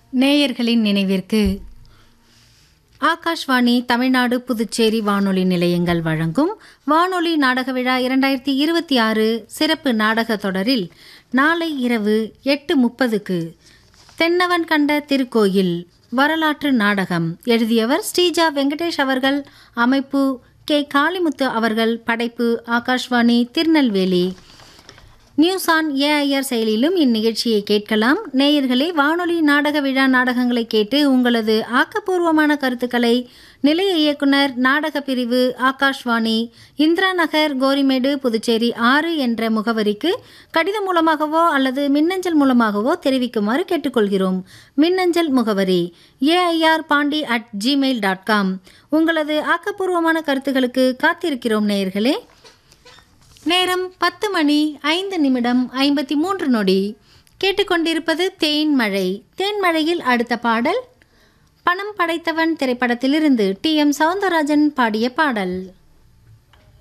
நேயர்களின் நினைவிற்கு ஆகாஷ்வாணி தமிழ்நாடு புதுச்சேரி வானொலி நிலையங்கள் வழங்கும் வானொலி நாடக விழா இரண்டாயிரத்தி இருபத்தி ஆறு சிறப்பு நாடக தொடரில் நாளை இரவு எட்டு முப்பதுக்கு தென்னவன் கண்ட திருக்கோயில் வரலாற்று நாடகம் எழுதியவர் ஸ்ரீஜா வெங்கடேஷ் அவர்கள் அமைப்பு கே காளிமுத்து அவர்கள் படைப்பு Akashvani Tirunelveli news on AIR செயலிலும் இந்நிகழ்ச்சியை கேட்கலாம் நேயர்களே வானொலி நாடக விழா நாடகங்களை கேட்டு உங்களது ஆக்கப்பூர்வமான கருத்துக்களை நிலைய இயக்குனர் நாடக பிரிவு ஆகாஷ்வாணி இந்திரா நகர் கோரிமேடு புதுச்சேரி ஆறு என்ற முகவரிக்கு கடிதம் மூலமாகவோ அல்லது மின்னஞ்சல் மூலமாகவோ தெரிவிக்குமாறு கேட்டுக்கொள்கிறோம் மின்னஞ்சல் முகவரி AIR Pondy at Gmail dot com உங்களது ஆக்கப்பூர்வமான கருத்துக்களுக்கு காத்திருக்கிறோம் நேயர்களே நேரம் பத்து மணி ஐந்து நிமிடம் ஐம்பத்தி மூன்று நொடி கேட்டுக்கொண்டிருப்பது தேன்மழை தேன்மழையில் அடுத்த பாடல் பணம் படைத்தவன் திரைப்படத்திலிருந்து டி எம் சவுந்தரராஜன் பாடிய பாடல்